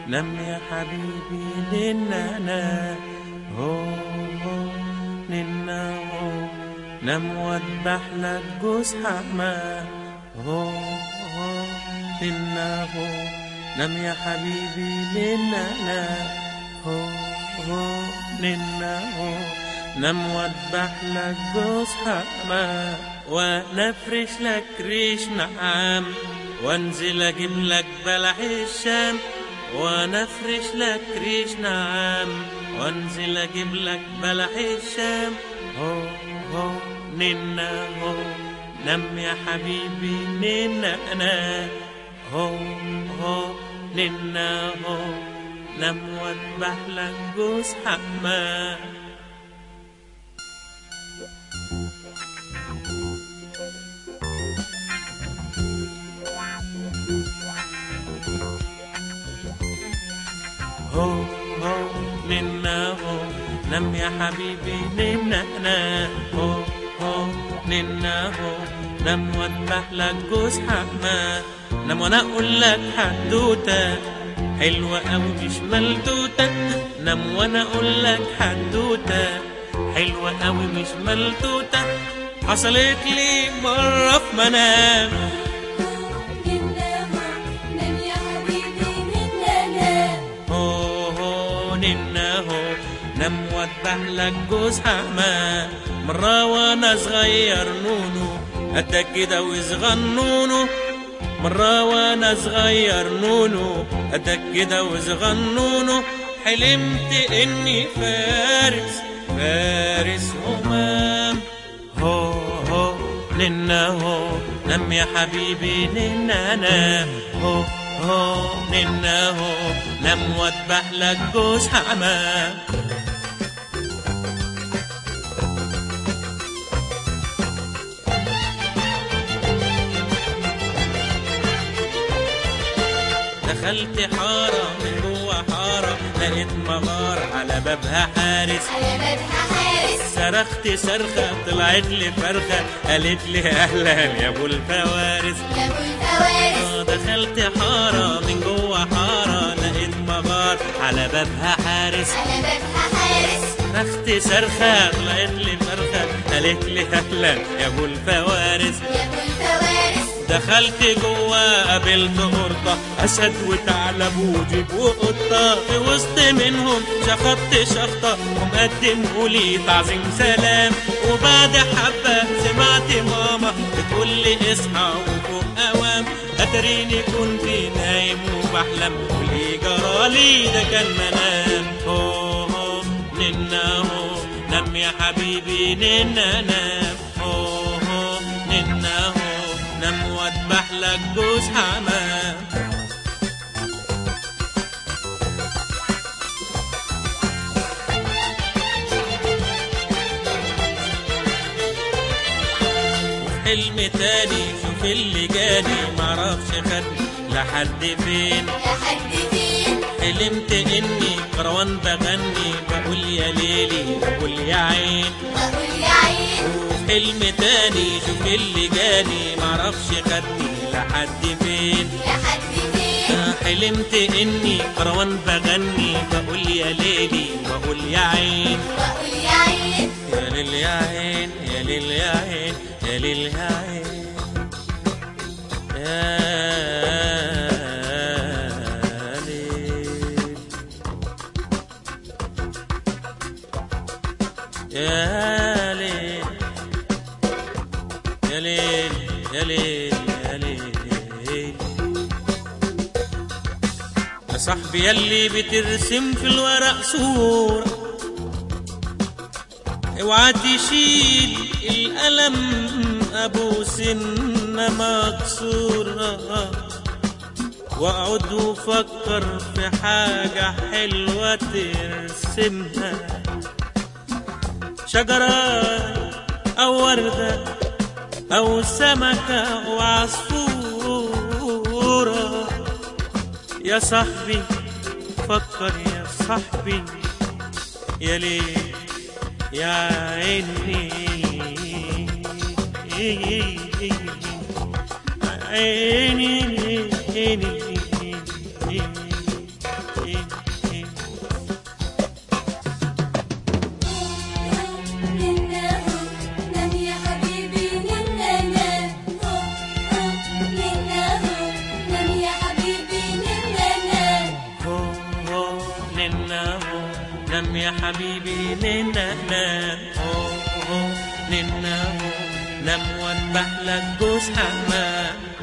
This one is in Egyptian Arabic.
نم يا حبيبي ننا هو هو ننا هو نم واذبح لك جوز حما هو هو ننا هو نم يا حبيبي ننا هو هو ننا هو نم واذبح لك جوز حما ونفرش لك ريش نعام وانزل اجيب لك بلح الشام ونفرش لك ريش نعام وانزل اجيب لك بلح الشام هو هو ننا هو نم يا حبيبي ننا انا هو هو ننا هو نم واذبح لك جوز حما هو هو ننا هو نم يا حبيبي نمنا انا هو هو ننا هو نم واذبح لك جوز حما نم وانا اقول لك حدوته حلوة أوي مش ملتوتة نم وانا اقول لك حدوتة حلوة أوي مش ملتوتة حصلت لي مرة في منام هو هو ننا هو نم واذبح لك جوز حما مرة وانا صغير نونو قدك كده وصغنونو مرة وانا صغير نونو قدك كده وصغنونو حلمت اني فارس فارس همام هو هو ننا هو نم يا حبيبي ننا نام هو هو ننا هو نم واذبح لك جوز حمام دخلت حارة من جوا حارة لقيت مغارة على بابها حارس على بابها حارس صرخت صرخة طلعت لي فرخة قالت لي أهلا يا أبو الفوارس يا ابو الفوارس آه، دخلت حارة من جوا حارة لقيت مغار على بابها حارس على بابها حارس صرخت صرخة طلعت لي فرخة قالت لي أهلا يا أبو الفوارس يا ابو الفوارس دخلت جوا قابلت قرطة أسد وثعلب وجيب وقطة في وسط منهم شخطت شخطة ومقدموا لي تعظيم سلام وبعد حبة سمعت ماما بتقول لي اصحى وفوق أوام أتريني كنت نايم وبحلم واللي جرالي ده كان منام هو هو ننا هو نم يا حبيبي ننا نام هو هو ننا هو نم واذبح لك جوز حمام حلم تاني شوف اللي جاني معرفش خدني لحد فين لحد فين حلمت اني كروان بغني بقول يا ليلي بقول يا عين بقول يا عين حلم تاني شوف اللي جاني معرفش خدني لحد فين لحد فين حلمت اني كروان بغني بقول يا ليلي بقول يا عين بقول يا عين يا ليل يا عين يا ليل يا عين يا ليل يا عين يا ليل يا ليل يا ليل يا ليل يا ليل يا صاحبي يلي بترسم في الورق صورة اوعى تشيل القلم ابو سنة مكسورة واقعد وفكر في حاجة حلوة ترسمها شجرة أو وردة أو سمكة أو عصفورة يا صاحبي فكر يا صاحبي يا ليل يا عيني عيني عيني نام يا حبيبي ننا نام أوه أوه ننا أوه نام وانبح لك جوز حمام